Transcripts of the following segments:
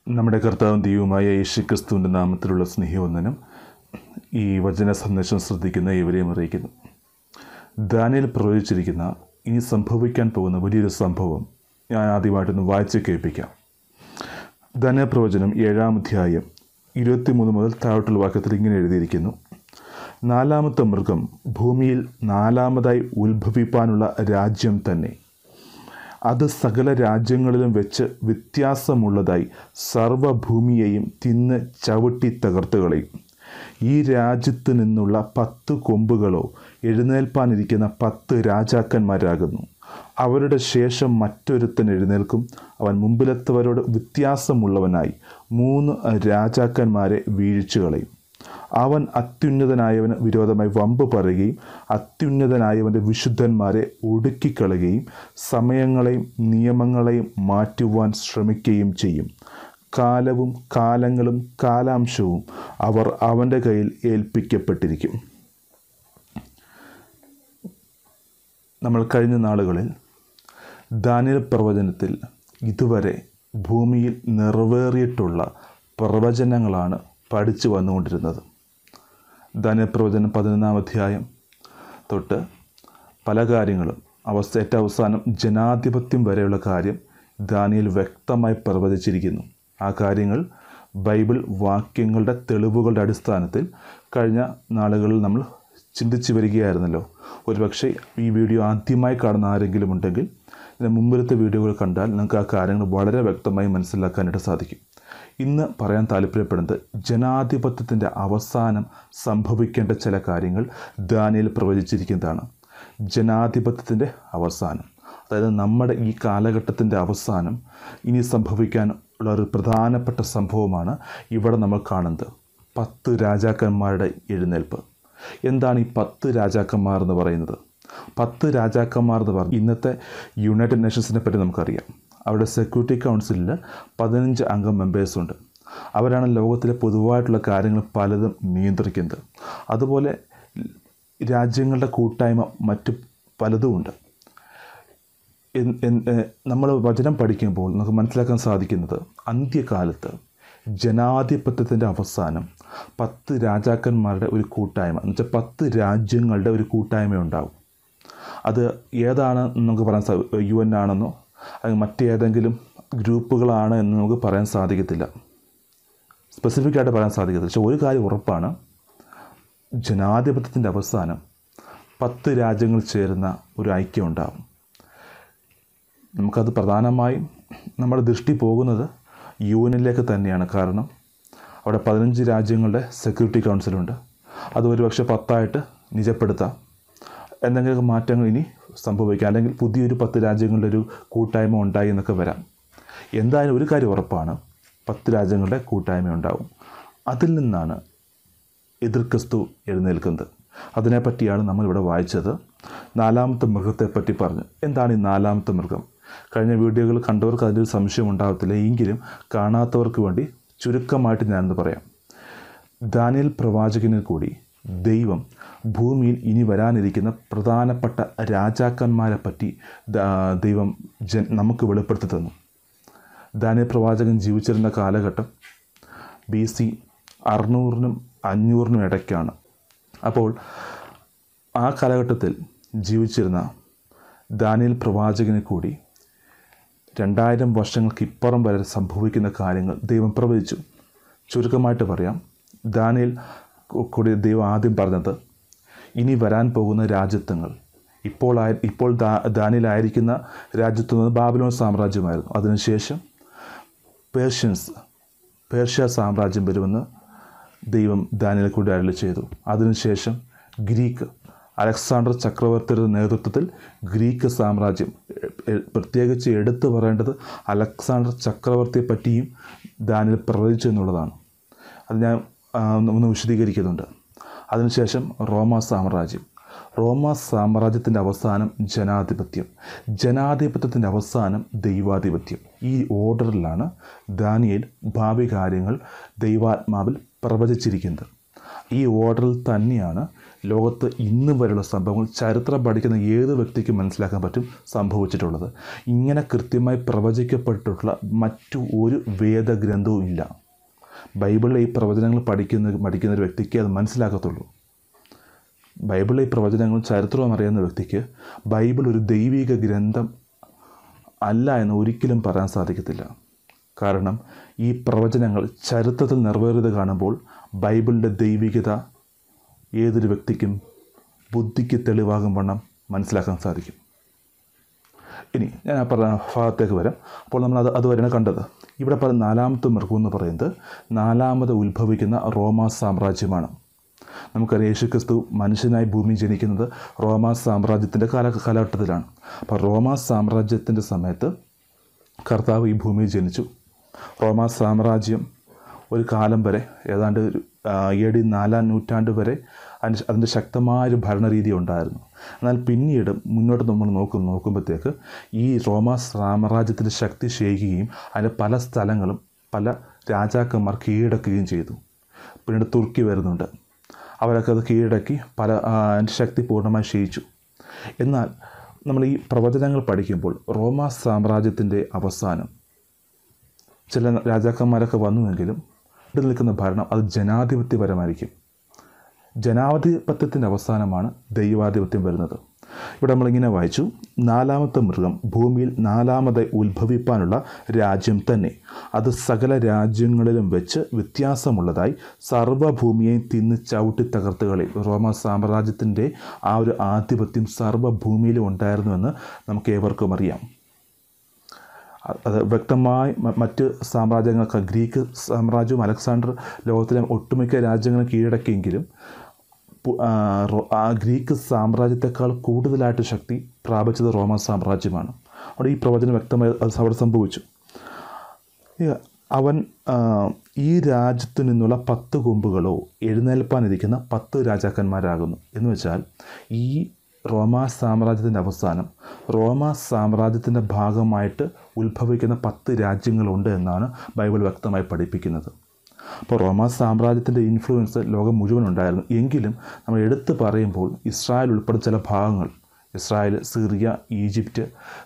നമ്മുടെ കർത്താവും ദൈവമായ യേശുക്രിസ്തുവിൻ്റെ നാമത്തിലുള്ള സ്നേഹവന്ദനം ഈ വചന സന്ദേശം ശ്രദ്ധിക്കുന്ന ഇവരെയും അറിയിക്കുന്നു ദാനിയൽ പ്രവചിച്ചിരിക്കുന്ന ഇനി സംഭവിക്കാൻ പോകുന്ന വലിയൊരു സംഭവം ഞാൻ ആദ്യമായിട്ടൊന്ന് വായിച്ച് കേൾപ്പിക്കാം ധന പ്രവചനം ഏഴാം അധ്യായം ഇരുപത്തിമൂന്ന് മുതൽ താഴോട്ടുള്ള വാക്യത്തിൽ ഇങ്ങനെ എഴുതിയിരിക്കുന്നു നാലാമത്തെ മൃഗം ഭൂമിയിൽ നാലാമതായി ഉത്ഭവിപ്പാനുള്ള രാജ്യം തന്നെ അത് സകല രാജ്യങ്ങളിലും വെച്ച് വ്യത്യാസമുള്ളതായി സർവഭൂമിയെയും തിന്ന് ചവിട്ടി തകർത്ത് കളയും ഈ രാജ്യത്തു നിന്നുള്ള പത്ത് കൊമ്പുകളോ എഴുന്നേൽപ്പാനിരിക്കുന്ന പത്ത് രാജാക്കന്മാരാകുന്നു അവരുടെ ശേഷം മറ്റൊരുത്തൻ എഴുന്നേൽക്കും അവൻ മുമ്പിലെത്തവരോട് വ്യത്യാസമുള്ളവനായി മൂന്ന് രാജാക്കന്മാരെ വീഴ്ച കളയും അവൻ അത്യുന്നതനായവന് വിരോധമായി വമ്പ് പറയുകയും അത്യുന്നതനായവൻ്റെ വിശുദ്ധന്മാരെ ഒടുക്കിക്കളയുകയും സമയങ്ങളെയും നിയമങ്ങളെയും മാറ്റുവാൻ ശ്രമിക്കുകയും ചെയ്യും കാലവും കാലങ്ങളും കാലാംശവും അവർ അവൻ്റെ കയ്യിൽ ഏൽപ്പിക്കപ്പെട്ടിരിക്കും നമ്മൾ കഴിഞ്ഞ നാളുകളിൽ ദാനിയൽ പ്രവചനത്തിൽ ഇതുവരെ ഭൂമിയിൽ നിറവേറിയിട്ടുള്ള പ്രവചനങ്ങളാണ് പഠിച്ചു വന്നുകൊണ്ടിരുന്നത് ദാനിയൽ പ്രവചനം പതിനൊന്നാം അധ്യായം തൊട്ട് പല കാര്യങ്ങളും അവസ്ഥ ഏറ്റവും അവസാനം ജനാധിപത്യം വരെയുള്ള കാര്യം ദാനിയൽ വ്യക്തമായി പ്രവചിച്ചിരിക്കുന്നു ആ കാര്യങ്ങൾ ബൈബിൾ വാക്യങ്ങളുടെ തെളിവുകളുടെ അടിസ്ഥാനത്തിൽ കഴിഞ്ഞ നാളുകളിൽ നമ്മൾ ചിന്തിച്ചു വരികയായിരുന്നല്ലോ ഒരുപക്ഷെ ഈ വീഡിയോ ആദ്യമായി കാണുന്ന ആരെങ്കിലും ഉണ്ടെങ്കിൽ ഇതിന് മുമ്പിലത്തെ വീഡിയോകൾ കണ്ടാൽ നിങ്ങൾക്ക് ആ കാര്യങ്ങൾ വളരെ വ്യക്തമായി മനസ്സിലാക്കാനായിട്ട് സാധിക്കും ഇന്ന് പറയാൻ താല്പര്യപ്പെടുന്നത് ജനാധിപത്യത്തിൻ്റെ അവസാനം സംഭവിക്കേണ്ട ചില കാര്യങ്ങൾ ദാനിയൽ പ്രവചിച്ചിരിക്കുന്നതാണ് ജനാധിപത്യത്തിൻ്റെ അവസാനം അതായത് നമ്മുടെ ഈ കാലഘട്ടത്തിൻ്റെ അവസാനം ഇനി സംഭവിക്കാൻ ഉള്ള ഒരു പ്രധാനപ്പെട്ട സംഭവമാണ് ഇവിടെ നമ്മൾ കാണുന്നത് പത്ത് രാജാക്കന്മാരുടെ എഴുന്നേൽപ്പ് എന്താണ് ഈ പത്ത് രാജാക്കന്മാർ എന്ന് പറയുന്നത് പത്ത് രാജാക്കന്മാർ എന്ന് പറഞ്ഞാൽ ഇന്നത്തെ യുണൈറ്റഡ് നേഷൻസിനെ പറ്റി നമുക്കറിയാം അവരുടെ സെക്യൂരിറ്റി കൗൺസിലിൽ പതിനഞ്ച് അംഗം മെമ്പേഴ്സുണ്ട് അവരാണ് ലോകത്തിലെ പൊതുവായിട്ടുള്ള കാര്യങ്ങൾ പലതും നിയന്ത്രിക്കുന്നത് അതുപോലെ രാജ്യങ്ങളുടെ കൂട്ടായ്മ മറ്റു പലതുമുണ്ട് നമ്മൾ വചനം പഠിക്കുമ്പോൾ നമുക്ക് മനസ്സിലാക്കാൻ സാധിക്കുന്നത് അന്ത്യകാലത്ത് ജനാധിപത്യത്തിൻ്റെ അവസാനം പത്ത് രാജാക്കന്മാരുടെ ഒരു കൂട്ടായ്മ എന്ന് വെച്ചാൽ പത്ത് രാജ്യങ്ങളുടെ ഒരു കൂട്ടായ്മ ഉണ്ടാവും അത് ഏതാണ് നമുക്ക് പറയാൻ സാ യു എൻ ആണെന്നോ അല്ലെങ്കിൽ മറ്റേതെങ്കിലും ഗ്രൂപ്പുകളാണ് എന്ന് നമുക്ക് പറയാൻ സാധിക്കത്തില്ല സ്പെസിഫിക് ആയിട്ട് പറയാൻ സാധിക്കത്തില്ല പക്ഷെ ഒരു കാര്യം ഉറപ്പാണ് ജനാധിപത്യത്തിൻ്റെ അവസാനം പത്ത് രാജ്യങ്ങൾ ചേരുന്ന ഒരു ഐക്യം ഉണ്ടാവും നമുക്കത് പ്രധാനമായും നമ്മുടെ ദൃഷ്ടി പോകുന്നത് യു എനിലേക്ക് തന്നെയാണ് കാരണം അവിടെ പതിനഞ്ച് രാജ്യങ്ങളുടെ സെക്യൂരിറ്റി കൗൺസിലുണ്ട് അത് ഒരുപക്ഷെ പത്തായിട്ട് നിജപ്പെടുത്താം എന്തെങ്കിലും മാറ്റങ്ങൾ ഇനി സംഭവിക്കാം അല്ലെങ്കിൽ പുതിയൊരു പത്ത് രാജ്യങ്ങളുടെ ഒരു കൂട്ടായ്മ ഉണ്ടായി എന്നൊക്കെ വരാം എന്തായാലും ഒരു കാര്യം ഉറപ്പാണ് പത്ത് രാജ്യങ്ങളുടെ കൂട്ടായ്മ ഉണ്ടാവും അതിൽ നിന്നാണ് എതിർ ക്രിസ്തു എഴുന്നേൽക്കുന്നത് അതിനെപ്പറ്റിയാണ് നമ്മളിവിടെ വായിച്ചത് നാലാമത്തെ മൃഗത്തെപ്പറ്റി പറഞ്ഞു എന്താണ് ഈ നാലാമത്തെ മൃഗം കഴിഞ്ഞ വീഡിയോകൾ കണ്ടവർക്ക് അതിലൊരു സംശയം ഉണ്ടാകത്തില്ല എങ്കിലും കാണാത്തവർക്ക് വേണ്ടി ചുരുക്കമായിട്ട് ഞാനെന്ന് പറയാം ദാനിയൽ പ്രവാചകനിൽ കൂടി ദൈവം ഭൂമിയിൽ ഇനി വരാനിരിക്കുന്ന പ്രധാനപ്പെട്ട രാജാക്കന്മാരെ പറ്റി ദൈവം ജൻ നമുക്ക് വെളിപ്പെടുത്തി തന്നു ദാനിയൽ പ്രവാചകൻ ജീവിച്ചിരുന്ന കാലഘട്ടം ബി സി അറുന്നൂറിനും അഞ്ഞൂറിനും ഇടയ്ക്കാണ് അപ്പോൾ ആ കാലഘട്ടത്തിൽ ജീവിച്ചിരുന്ന ദാനിയൽ പ്രവാചകനെ കൂടി രണ്ടായിരം വർഷങ്ങൾക്ക് ഇപ്പുറം വരെ സംഭവിക്കുന്ന കാര്യങ്ങൾ ദൈവം പ്രവചിച്ചു ചുരുക്കമായിട്ട് പറയാം ദാനിയൽ കൂടി ദൈവം ആദ്യം പറഞ്ഞത് ഇനി വരാൻ പോകുന്ന രാജ്യത്വങ്ങൾ ഇപ്പോൾ ആയി ഇപ്പോൾ ദാ ദാനിയിലായിരിക്കുന്ന രാജ്യത്വം ബാബിലോൺ സാമ്രാജ്യമായിരുന്നു അതിനുശേഷം പേർഷ്യൻസ് പേർഷ്യ സാമ്രാജ്യം വരുമെന്ന് ദൈവം ദാനിയൽ കൂടി അരളി ചെയ്തു അതിനുശേഷം ഗ്രീക്ക് അലക്സാണ്ടർ ചക്രവർത്തിയുടെ നേതൃത്വത്തിൽ ഗ്രീക്ക് സാമ്രാജ്യം പ്രത്യേകിച്ച് എടുത്തു പറയേണ്ടത് അലക്സാണ്ടർ ചക്രവർത്തിയെ പറ്റിയും ദാനിൽ പ്രവചിച്ചു എന്നുള്ളതാണ് അത് ഞാൻ ഒന്ന് വിശദീകരിക്കുന്നുണ്ട് അതിനുശേഷം റോമ സാമ്രാജ്യം റോമ സാമ്രാജ്യത്തിൻ്റെ അവസാനം ജനാധിപത്യം ജനാധിപത്യത്തിൻ്റെ അവസാനം ദൈവാധിപത്യം ഈ ഓർഡറിലാണ് ദാനിയേൽ ഭാവി കാര്യങ്ങൾ ദൈവാത്മാവിൽ പ്രവചിച്ചിരിക്കുന്നത് ഈ ഓർഡറിൽ തന്നെയാണ് ലോകത്ത് ഇന്ന് വരെയുള്ള സംഭവങ്ങൾ ചരിത്രം പഠിക്കുന്ന ഏത് വ്യക്തിക്കും മനസ്സിലാക്കാൻ പറ്റും സംഭവിച്ചിട്ടുള്ളത് ഇങ്ങനെ കൃത്യമായി പ്രവചിക്കപ്പെട്ടിട്ടുള്ള മറ്റു ഒരു വേദഗ്രന്ഥവും ഇല്ല ബൈബിളിലെ ഈ പ്രവചനങ്ങൾ പഠിക്കുന്ന പഠിക്കുന്ന ഒരു വ്യക്തിക്ക് അത് മനസ്സിലാക്കത്തുള്ളൂ ബൈബിളിലെ ഈ പ്രവചനങ്ങളും ചരിത്രവും അറിയുന്ന വ്യക്തിക്ക് ബൈബിൾ ഒരു ദൈവിക ഗ്രന്ഥം അല്ല എന്ന് ഒരിക്കലും പറയാൻ സാധിക്കത്തില്ല കാരണം ഈ പ്രവചനങ്ങൾ ചരിത്രത്തിൽ നിറവേറിയത് കാണുമ്പോൾ ബൈബിളിൻ്റെ ദൈവികത ഏതൊരു വ്യക്തിക്കും ബുദ്ധിക്ക് തെളിവാകും വണ്ണം മനസ്സിലാക്കാൻ സാധിക്കും ഇനി ഞാൻ ആ പറഞ്ഞ ഭാഗത്തേക്ക് വരാം അപ്പോൾ നമ്മൾ അത് അതുവരെയാണ് കണ്ടത് ഇവിടെ പറഞ്ഞ നാലാമത്തെ മൃഗം എന്ന് പറയുന്നത് നാലാമത് ഉത്ഭവിക്കുന്ന റോമാ സാമ്രാജ്യമാണ് നമുക്കറിയാം യേശുക്രിസ്തു മനുഷ്യനായി ഭൂമി ജനിക്കുന്നത് റോമാ സാമ്രാജ്യത്തിൻ്റെ കാല കാലഘട്ടത്തിലാണ് അപ്പോൾ റോമാ സാമ്രാജ്യത്തിൻ്റെ സമയത്ത് കർത്താവ് ഈ ഭൂമിയിൽ ജനിച്ചു റോമാ സാമ്രാജ്യം ഒരു കാലം വരെ ഏതാണ്ട് ഒരു എ ഡി നാലാം നൂറ്റാണ്ട് വരെ അതിൻ്റെ അതിൻ്റെ ശക്തമായൊരു ഭരണരീതി ഉണ്ടായിരുന്നു എന്നാൽ പിന്നീട് മുന്നോട്ട് നമ്മൾ നോക്കും നോക്കുമ്പോഴത്തേക്ക് ഈ റോമാ സാമ്രാജ്യത്തിൻ്റെ ശക്തി ക്ഷയിക്കുകയും അതിൻ്റെ പല സ്ഥലങ്ങളും പല രാജാക്കന്മാർ കീഴടക്കുകയും ചെയ്തു പിന്നീട് തുർക്കി വരുന്നുണ്ട് അവരൊക്കെ അത് കീഴടക്കി പല അതിൻ്റെ ശക്തി പൂർണ്ണമായി ക്ഷയിച്ചു എന്നാൽ നമ്മൾ ഈ പ്രവചനങ്ങൾ പഠിക്കുമ്പോൾ റോമാ സാമ്രാജ്യത്തിൻ്റെ അവസാനം ചില രാജാക്കന്മാരൊക്കെ വന്നുവെങ്കിലും ഇവിടെ നിൽക്കുന്ന ഭരണം അത് ജനാധിപത്യപരമായിരിക്കും ജനാധിപത്യത്തിൻ്റെ അവസാനമാണ് ദൈവാധിപത്യം വരുന്നത് ഇവിടെ നമ്മളിങ്ങനെ വായിച്ചു നാലാമത്തെ മൃഗം ഭൂമിയിൽ നാലാമതായി ഉത്ഭവിപ്പാനുള്ള രാജ്യം തന്നെ അത് സകല രാജ്യങ്ങളിലും വെച്ച് വ്യത്യാസമുള്ളതായി സർവ്വഭൂമിയെയും തിന്ന് ചവിട്ടി തകർത്തുകളിൽ റോമ സാമ്രാജ്യത്തിൻ്റെ ആ ഒരു ആധിപത്യം സർവ്വഭൂമിയിലും ഉണ്ടായിരുന്നുവെന്ന് നമുക്ക് ഏവർക്കും അറിയാം അത് വ്യക്തമായി മറ്റ് സാമ്രാജ്യങ്ങൾക്ക് ഗ്രീക്ക് സാമ്രാജ്യവും അലക്സാണ്ടർ ലോകത്തിലെ ഒട്ടുമിക്ക രാജ്യങ്ങളും കീഴടക്കിയെങ്കിലും ആ ഗ്രീക്ക് സാമ്രാജ്യത്തെക്കാൾ കൂടുതലായിട്ട് ശക്തി പ്രാപിച്ചത് റോമൻ സാമ്രാജ്യമാണ് അവിടെ ഈ പ്രവചനം വ്യക്തമായി അത് അവിടെ സംഭവിച്ചു അവൻ ഈ രാജ്യത്തു നിന്നുള്ള പത്ത് കൊമ്പുകളോ എഴുന്നേൽപ്പാനിരിക്കുന്ന പത്ത് രാജാക്കന്മാരാകുന്നു എന്ന് വെച്ചാൽ ഈ റോമാ സാമ്രാജ്യത്തിൻ്റെ അവസാനം റോമാ സാമ്രാജ്യത്തിൻ്റെ ഭാഗമായിട്ട് ഉത്ഭവിക്കുന്ന പത്ത് രാജ്യങ്ങളുണ്ട് എന്നാണ് ബൈബിൾ വ്യക്തമായി പഠിപ്പിക്കുന്നത് അപ്പോൾ റോമാ സാമ്രാജ്യത്തിൻ്റെ ഇൻഫ്ലുവൻസ് ലോകം മുഴുവൻ ഉണ്ടായിരുന്നു എങ്കിലും നമ്മൾ എടുത്തു പറയുമ്പോൾ ഇസ്രായേൽ ഉൾപ്പെടെ ചില ഭാഗങ്ങൾ ഇസ്രായേൽ സിറിയ ഈജിപ്റ്റ്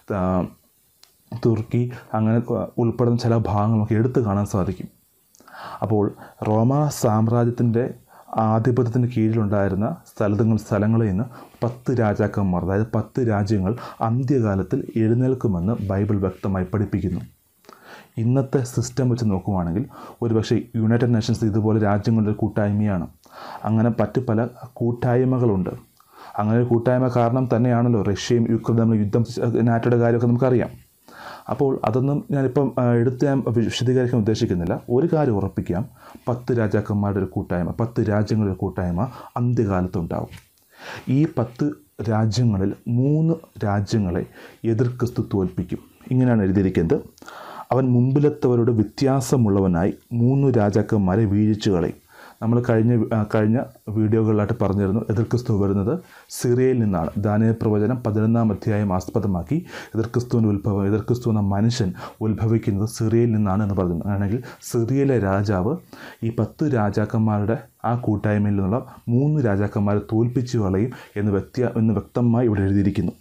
തുർക്കി അങ്ങനെ ഉൾപ്പെടുന്ന ചില ഭാഗങ്ങൾ നമുക്ക് എടുത്തു കാണാൻ സാധിക്കും അപ്പോൾ റോമാ സാമ്രാജ്യത്തിൻ്റെ ആധിപത്യത്തിന് കീഴിലുണ്ടായിരുന്ന സ്ഥലങ്ങൾ സ്ഥലങ്ങളിൽ നിന്ന് പത്ത് രാജാക്കന്മാർ അതായത് പത്ത് രാജ്യങ്ങൾ അന്ത്യകാലത്തിൽ എഴുന്നേൽക്കുമെന്ന് ബൈബിൾ വ്യക്തമായി പഠിപ്പിക്കുന്നു ഇന്നത്തെ സിസ്റ്റം വെച്ച് നോക്കുവാണെങ്കിൽ ഒരുപക്ഷെ യുണൈറ്റഡ് നേഷൻസ് ഇതുപോലെ രാജ്യങ്ങളുടെ കൂട്ടായ്മയാണ് അങ്ങനെ മറ്റ് പല കൂട്ടായ്മകളുണ്ട് അങ്ങനെ ഒരു കൂട്ടായ്മ കാരണം തന്നെയാണല്ലോ റഷ്യയും യുക്രൈൻ തമ്മിൽ യുദ്ധം നാറ്റോയുടെ കാര്യമൊക്കെ നമുക്കറിയാം അപ്പോൾ അതൊന്നും ഞാനിപ്പം എടുത്ത് ഞാൻ വിശദീകരിക്കാൻ ഉദ്ദേശിക്കുന്നില്ല ഒരു കാര്യം ഉറപ്പിക്കാം പത്ത് രാജാക്കന്മാരുടെ ഒരു കൂട്ടായ്മ പത്ത് രാജ്യങ്ങളുടെ കൂട്ടായ്മ അന്ത്യകാലത്തുണ്ടാവും ഈ പത്ത് രാജ്യങ്ങളിൽ മൂന്ന് രാജ്യങ്ങളെ എതിർ ക്രിസ്തു തോൽപ്പിക്കും ഇങ്ങനെയാണ് എഴുതിയിരിക്കുന്നത് അവൻ മുമ്പിലെത്തവരോട് വ്യത്യാസമുള്ളവനായി മൂന്ന് രാജാക്കന്മാരെ വീഴിച്ചു കളയും നമ്മൾ കഴിഞ്ഞ കഴിഞ്ഞ വീഡിയോകളിലായിട്ട് പറഞ്ഞിരുന്നു എതിർക്രിസ്തു വരുന്നത് സിറിയയിൽ നിന്നാണ് ദാനിയ പ്രവചനം പതിനൊന്നാം അധ്യായം ആസ്പദമാക്കി എതിർക്രിസ്തുവിൻ്റെ ഉത്ഭവം എതിർക്രിസ്തു എന്ന മനുഷ്യൻ ഉത്ഭവിക്കുന്നത് സിറിയയിൽ നിന്നാണ് എന്ന് പറഞ്ഞു ആണെങ്കിൽ സിറിയയിലെ രാജാവ് ഈ പത്ത് രാജാക്കന്മാരുടെ ആ കൂട്ടായ്മയിൽ നിന്നുള്ള മൂന്ന് രാജാക്കന്മാരെ തോൽപ്പിച്ചു കളയും എന്ന് വ്യക്തി എന്ന് വ്യക്തമായി ഇവിടെ എഴുതിയിരിക്കുന്നു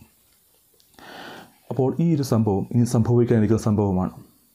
അപ്പോൾ ഈ ഒരു സംഭവം ഇനി സംഭവിക്കാനിരിക്കുന്ന സംഭവമാണ്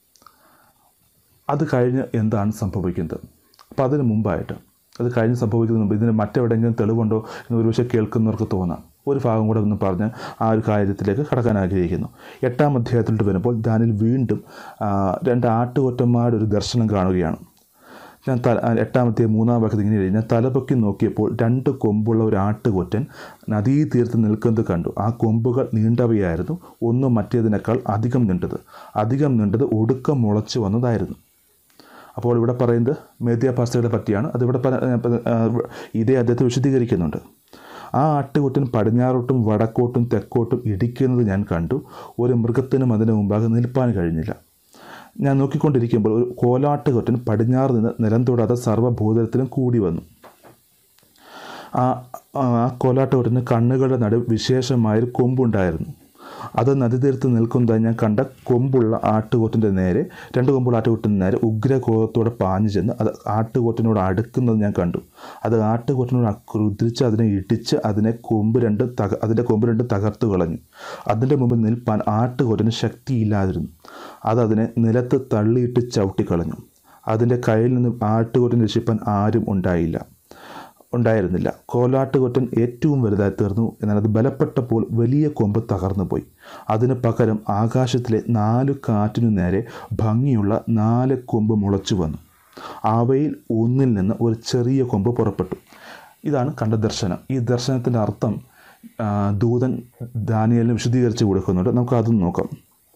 അത് കഴിഞ്ഞ് എന്താണ് സംഭവിക്കുന്നത് അപ്പോൾ അതിന് മുമ്പായിട്ട് അത് കഴിഞ്ഞ് സംഭവിക്കുന്നതിന് മുമ്പ് ഇതിന് മറ്റെവിടെയെങ്കിലും തെളിവുണ്ടോ എന്ന് ഒരുപക്ഷെ കേൾക്കുന്നവർക്ക് തോന്നാം ഒരു ഭാഗം കൂടെ ഒന്ന് പറഞ്ഞ് ആ ഒരു കാര്യത്തിലേക്ക് കടക്കാൻ ആഗ്രഹിക്കുന്നു എട്ടാം അധ്യായത്തിലോട്ട് വരുമ്പോൾ ദാനിൽ വീണ്ടും രണ്ട് ആട്ടുകൊറ്റന്മാരുടെ ഒരു ദർശനം കാണുകയാണ് ഞാൻ ത എട്ടാമത്തെ മൂന്നാം വാക്യത്തിൽ ഇങ്ങനെ എഴുതി ഞാൻ തലപൊക്കി നോക്കിയപ്പോൾ രണ്ട് കൊമ്പുള്ള ഒരു ആട്ടുകൊറ്റൻ നദീതീരത്ത് നിൽക്കുന്നത് കണ്ടു ആ കൊമ്പുകൾ നീണ്ടവയായിരുന്നു ഒന്ന് മറ്റേതിനേക്കാൾ അധികം നീണ്ടത് അധികം നീണ്ടത് ഒടുക്കം മുളച്ചു വന്നതായിരുന്നു അപ്പോൾ ഇവിടെ പറയുന്നത് മേദ്യ പാസ്റ്റകളെ പറ്റിയാണ് അതിവിടെ ഇതേ അദ്ദേഹത്തെ വിശദീകരിക്കുന്നുണ്ട് ആ ആട്ടുകൊറ്റൻ പടിഞ്ഞാറോട്ടും വടക്കോട്ടും തെക്കോട്ടും ഇടിക്കുന്നത് ഞാൻ കണ്ടു ഒരു മൃഗത്തിനും അതിന് മുമ്പാകെ നിൽപ്പാൻ കഴിഞ്ഞില്ല ഞാൻ നോക്കിക്കൊണ്ടിരിക്കുമ്പോൾ ഒരു കോലാട്ടുകൊറ്റൻ പടിഞ്ഞാറ് നിന്ന് നിലം തൊടാതെ സർവ്വഭൂതലത്തിലും കൂടി വന്നു ആ ആ കോലാട്ടുകൊറ്റന് കണ്ണുകളുടെ നടുവ് വിശേഷമായൊരു കൊമ്പുണ്ടായിരുന്നു അത് നദീതീരത്ത് നിൽക്കുന്നതായി ഞാൻ കണ്ട കൊമ്പുള്ള ആട്ടുകൊറ്റിൻ്റെ നേരെ രണ്ട് കൊമ്പുള്ള ആട്ടുകൊറ്റിൻ്റെ നേരെ ഉഗ്രകോപത്തോടെ പാഞ്ഞു ചെന്ന് അത് ആട്ടുകൊറ്റിനോട് അടുക്കുന്നത് ഞാൻ കണ്ടു അത് ആട്ടുകൊറ്റിനോട് ക്രുദ്രിച്ച് അതിനെ ഇടിച്ച് അതിനെ കൊമ്പ് രണ്ട് തക അതിൻ്റെ കൊമ്പ് രണ്ട് തകർത്തു കളഞ്ഞു അതിൻ്റെ മുമ്പിൽ നിൽപ്പാൻ ആട്ടുകൊറ്റിന് ശക്തിയില്ലാതിരുന്നു അത് അതിനെ നിലത്ത് തള്ളിയിട്ട് ചവിട്ടിക്കളഞ്ഞു അതിൻ്റെ കയ്യിൽ നിന്ന് ആട്ടുകൊറ്റിനെ രക്ഷിപ്പാൻ ആരും ഉണ്ടായില്ല ഉണ്ടായിരുന്നില്ല കോലാട്ടുകൊറ്റൻ ഏറ്റവും വലുതായി തീർന്നു എന്നാൽ അത് ബലപ്പെട്ടപ്പോൾ വലിയ കൊമ്പ് തകർന്നു പോയി അതിന് പകരം ആകാശത്തിലെ നാല് കാറ്റിനു നേരെ ഭംഗിയുള്ള നാല് കൊമ്പ് മുളച്ചു വന്നു അവയിൽ ഒന്നിൽ നിന്ന് ഒരു ചെറിയ കൊമ്പ് പുറപ്പെട്ടു ഇതാണ് കണ്ട ദർശനം ഈ ദർശനത്തിൻ്റെ അർത്ഥം ആ, ദൂതൻ ദാനിയലിന് വിശദീകരിച്ച് കൊടുക്കുന്നുണ്ട് നമുക്ക് അതും നോക്കാം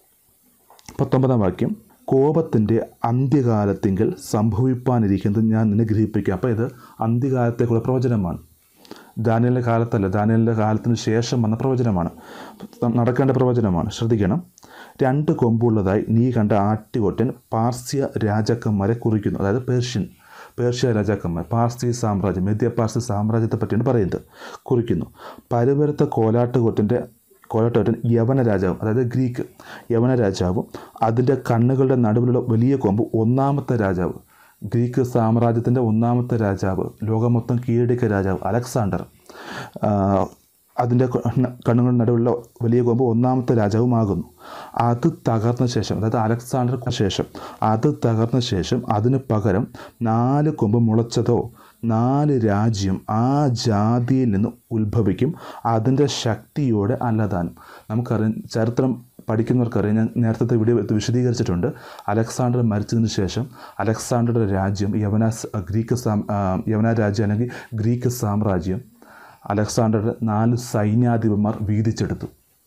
പത്തൊമ്പതാം വാക്യം കോപത്തിൻ്റെ അന്ത്യകാലത്തിങ്കൽ സംഭവിപ്പാനിരിക്കുന്നത് ഞാൻ നിന്നെ ഗ്രഹിപ്പിക്കാം അപ്പോൾ ഇത് അന്ത്യകാലത്തേക്കുള്ള പ്രവചനമാണ് ദാനിയലിൻ്റെ കാലത്തല്ല ദാനിയലിൻ്റെ കാലത്തിന് ശേഷം വന്ന പ്രവചനമാണ് നടക്കേണ്ട പ്രവചനമാണ് ശ്രദ്ധിക്കണം രണ്ട് കൊമ്പുള്ളതായി നീ കണ്ട ആട്ടുകൊറ്റൻ പാർസ്യ രാജാക്കന്മാരെ കുറിക്കുന്നു അതായത് പേർഷ്യൻ പേർഷ്യ രാജാക്കന്മാർ പാർസി സാമ്രാജ്യം മധ്യ പാർസി സാമ്രാജ്യത്തെ പറ്റിയാണ് പറയുന്നത് കുറിക്കുന്നു പരുവരുത്ത കോലാട്ടുകൊറ്റൻ്റെ കോലാട്ടുകൊറ്റൻ യവന രാജാവും അതായത് ഗ്രീക്ക് യവന രാജാവും അതിൻ്റെ കണ്ണുകളുടെ നടുവിലുള്ള വലിയ കൊമ്പ് ഒന്നാമത്തെ രാജാവ് ഗ്രീക്ക് സാമ്രാജ്യത്തിൻ്റെ ഒന്നാമത്തെ രാജാവ് ലോകം മൊത്തം കീഴടക്കിയ രാജാവ് അലക്സാണ്ടർ ആ, അതിൻ്റെ കണ്ണ്- കണ്ണുകളുടെ നടുവിലുള്ള വലിയ കൊമ്പ് ഒന്നാമത്തെ രാജാവുമാകുന്നു അത് തകർന്ന ശേഷം അതായത് അലക്സാണ്ടർക്ക് ശേഷം അത് തകർന്ന ശേഷം അതിന് പകരം നാല് കൊമ്പ് മുളച്ചതോ നാല് രാജ്യം ആ ജാതിയിൽ നിന്ന് ഉത്ഭവിക്കും അതിൻ്റെ ശക്തിയോടെ അല്ലതാനും നമുക്കറിയാം ചരിത്രം പഠിക്കുന്നവർക്കറിയാം ഞാൻ നേരത്തെ വീഡിയോ വിശദീകരിച്ചിട്ടുണ്ട് അലക്സാണ്ടർ മരിച്ചതിന് ശേഷം അലക്സാണ്ടറുടെ രാജ്യം യവന ഗ്രീക്ക് സാം ആ, യവന രാജ്യം അല്ലെങ്കിൽ ഗ്രീക്ക് സാമ്രാജ്യം അലക്സാണ്ടറുടെ നാല് സൈന്യാധിപന്മാർ വീതിച്ചെടുത്തു